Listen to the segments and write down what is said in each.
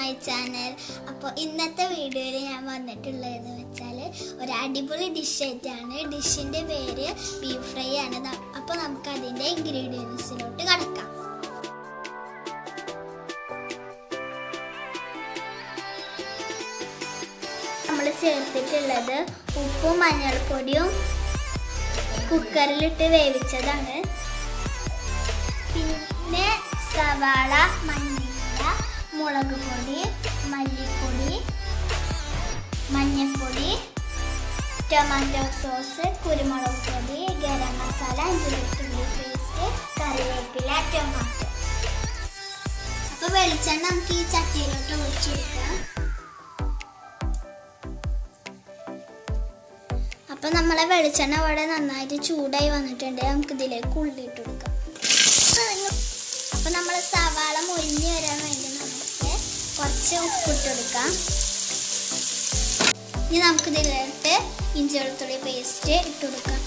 my channel അപ്പോൾ ഇന്നത്തെ വീഡിയോയിൽ ഞാൻ വന്നിട്ടുള്ളതെന്ന് വെച്ചാൽ ഒരു അടിപൊളി ഡിഷ് ആയിട്ടാണ് ഡിഷിൻ്റെ പേര് ബീഫ് ഫ്രൈ ആണ് അപ്പോൾ നമുക്ക് അതിൻ്റെ ഇൻഗ്രീഡിയൻസിലോട്ട് കടക്കാം നമ്മൾ ചേർത്തിട്ടുള്ളത് ഉപ്പും മഞ്ഞൾപ്പൊടിയും കുക്കറിലിട്ട് വേവിച്ചതാണ് പിന്നെ സവാള മല്ലിയില മുളക് പൊടി മല്ലിപ്പൊടി മഞ്ഞൾപ്പൊടി ടൊമാറ്റോ സോസ് കുരുമുളക് പൊടി ഗരം മസാല അഞ്ച് വെളുത്തുള്ളി പേസ്റ്റ് കറിവേപ്പില ടൊമാറ്റോ അപ്പോൾ വെളിച്ചെണ്ണ നമുക്ക് ഈ ചട്ടിയിലോട്ട് ഒഴിച്ചു കൊടുക്കാം അപ്പൊ നമ്മളെ വെളിച്ചെണ്ണ ഇവിടെ നന്നായിട്ട് ചൂടായി വന്നിട്ടുണ്ട് നമുക്ക് ഇതിലേക്ക് ഉള്ളി ഇട്ട് കൊടുക്കാം അപ്പൊ നമ്മൾ സവാള മൊരിഞ്ഞ് വരാൻ വേണ്ടി നമുക്ക് കുറച്ച് ഉപ്പിട്ട് കൊടുക്കാം ഇനി നമുക്ക് ഇതിലോട്ട് ഇഞ്ചി വെളുത്തുള്ളി പേസ്റ്റ് ഇട്ട് കൊടുക്കാം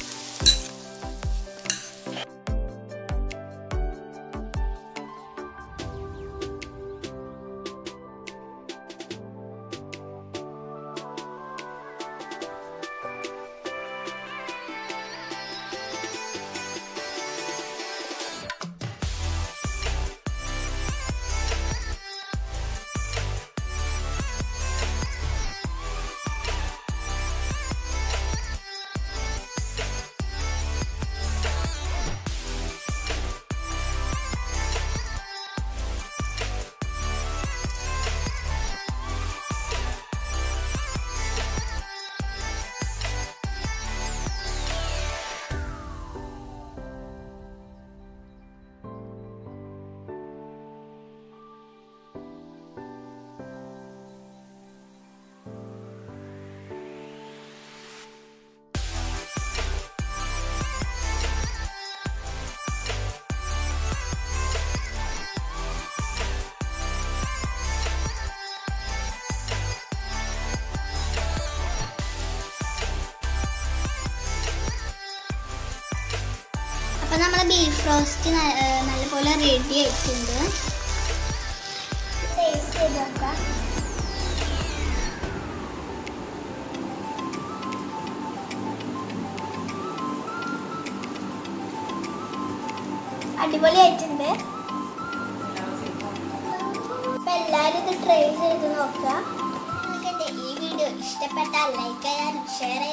അപ്പൊ നമ്മളെ ബീഫ് റോസ്റ്റ് നല്ലപോലെ റെഡി ആയിട്ടുണ്ട് ടേസ്റ്റ് ചെയ്ത് നോക്കാം അടിപൊളിയായിട്ടുണ്ട് അപ്പൊ എല്ലാവരും ഇത് ട്രൈ ചെയ്ത് നോക്കുക നിങ്ങൾക്ക് എൻ്റെ ഈ വീഡിയോ ഇഷ്ടപ്പെട്ടാൽ ലൈക്ക് ചെയ്യാനും ഷെയർ ചെയ്യാനും